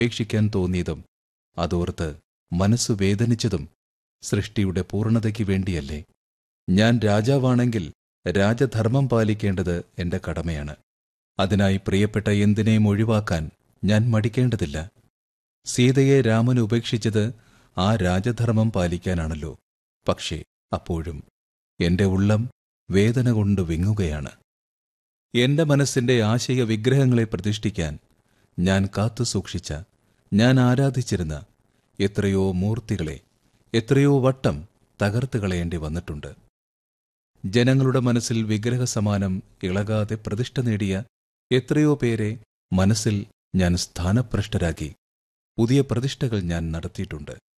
ഉപേക്ഷിക്കാൻ തോന്നിയതും അതോർത്ത് മനസ്സു വേദനിച്ചതും സൃഷ്ടിയുടെ പൂർണ്ണതയ്ക്ക് വേണ്ടിയല്ലേ ഞാൻ രാജാവാണെങ്കിൽ രാജധർമ്മം പാലിക്കേണ്ടത് എന്റെ കടമയാണ് അതിനായി പ്രിയപ്പെട്ട എന്തിനേയും ഒഴിവാക്കാൻ ഞാൻ മടിക്കേണ്ടതില്ല സീതയെ രാമൻ ഉപേക്ഷിച്ചത് ആ രാജധർമ്മം പാലിക്കാനാണല്ലോ പക്ഷേ അപ്പോഴും എന്റെ ഉള്ളം വേദന കൊണ്ട് വിങ്ങുകയാണ് എന്റെ മനസ്സിന്റെ ആശയ വിഗ്രഹങ്ങളെ പ്രതിഷ്ഠിക്കാൻ ഞാൻ കാത്തു സൂക്ഷിച്ച ഞാൻ ആരാധിച്ചിരുന്ന എത്രയോ മൂർത്തികളെ എത്രയോ വട്ടം തകർത്ത് കളയേണ്ടി വന്നിട്ടുണ്ട് ജനങ്ങളുടെ മനസ്സിൽ വിഗ്രഹസമാനം ഇളകാതെ പ്രതിഷ്ഠ നേടിയ എത്രയോ പേരെ മനസ്സിൽ ഞാൻ സ്ഥാനഭ്രഷ്ടരാക്കി പുതിയ പ്രതിഷ്ഠകൾ ഞാൻ നടത്തിയിട്ടുണ്ട്